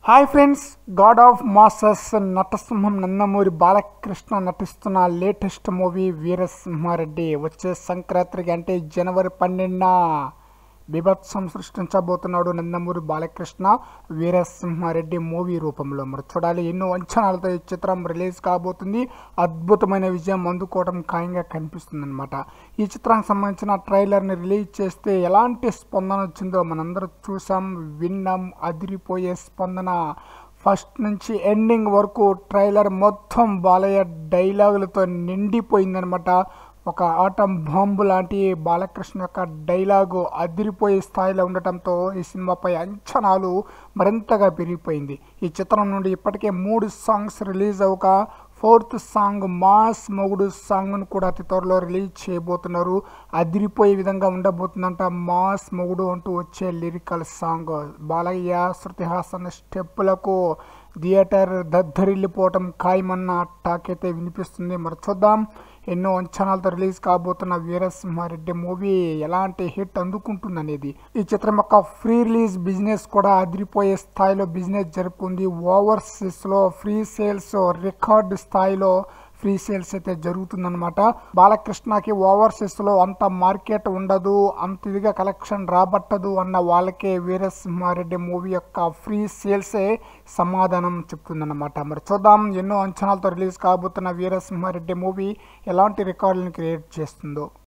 hi friends god of masses నటసింహం నందమూరి బాలకృష్ణ నటిస్తున్న latest movie Veera Simha Reddy వచ్చే సంక్రాంతికి అంటే జనవరి పన్నెండున బీభత్సం సృష్టించబోతున్నాడు నందమూరి బాలకృష్ణ వీరసింహారెడ్డి మూవీ రూపంలో మరి చూడాలి ఎన్నో అంచనాలతో ఈ చిత్రం రిలీజ్ కాబోతుంది అద్భుతమైన విజయం అందుకోవడం ఖాయంగా కనిపిస్తుంది అనమాట ఈ చిత్రానికి సంబంధించిన ట్రైలర్ని రిలీజ్ చేస్తే ఎలాంటి స్పందన వచ్చిందో మనందరం చూసాం విన్నాం అదిరిపోయే స్పందన ఫస్ట్ నుంచి ఎండింగ్ వరకు ట్రైలర్ మొత్తం బాలయ్య డైలాగులతో నిండిపోయిందనమాట ఒక ఆటం బాంబు లాంటి బాలకృష్ణ యొక్క డైలాగు అదిరిపోయే స్థాయిలో ఉండటంతో ఈ సినిమాపై అంచనాలు మరింతగా పెరిగిపోయింది ఈ చిత్రం నుండి ఇప్పటికే మూడు సాంగ్స్ రిలీజ్ అవ్వక ఫోర్త్ సాంగ్ మాస్ మొగుడు సాంగ్ను కూడా అతి త్వరలో రిలీజ్ చేయబోతున్నారు అదిరిపోయే విధంగా ఉండబోతుందంట మాస్ మొగుడు అంటూ వచ్చే లిరికల్ సాంగ్ బాలయ్య శృతి హాసన్ స్టెప్పులకు థియేటర్ దద్దరిల్లిపోవటం ఖాయమన్న టాక్ అయితే వినిపిస్తుంది మరి చూద్దాం ఎన్నో అంచనాలతో రిలీజ్ కాబోతున్న వీరసింహారెడ్డి మూవీ ఎలాంటి హిట్ అందుకుంటుంది అనేది ఈ చిత్రం యొక్క ఫ్రీ రిలీజ్ బిజినెస్ కూడా అదిరిపోయే స్థాయిలో బిజినెస్ జరుపుకుంది ఓవర్సీస్ లో ఫ్రీ సేల్స్ రికార్డు స్థాయిలో ఫ్రీ సేల్స్ అయితే జరుగుతుందన్నమాట బాలకృష్ణకి ఓవర్సీస్ లో అంత మార్కెట్ ఉండదు అంత ఇదిగా కలెక్షన్ రాబట్టదు అన్న వాళ్ళకే వీరసింహారెడ్డి మూవీ యొక్క ఫ్రీ సేల్సే సమాధానం చెప్తుందన్నమాట మరి చూద్దాం ఎన్నో అంచనాలతో రిలీజ్ కాబోతున్న వీరసింహారెడ్డి మూవీ ఎలాంటి రికార్డులను క్రియేట్ చేస్తుందో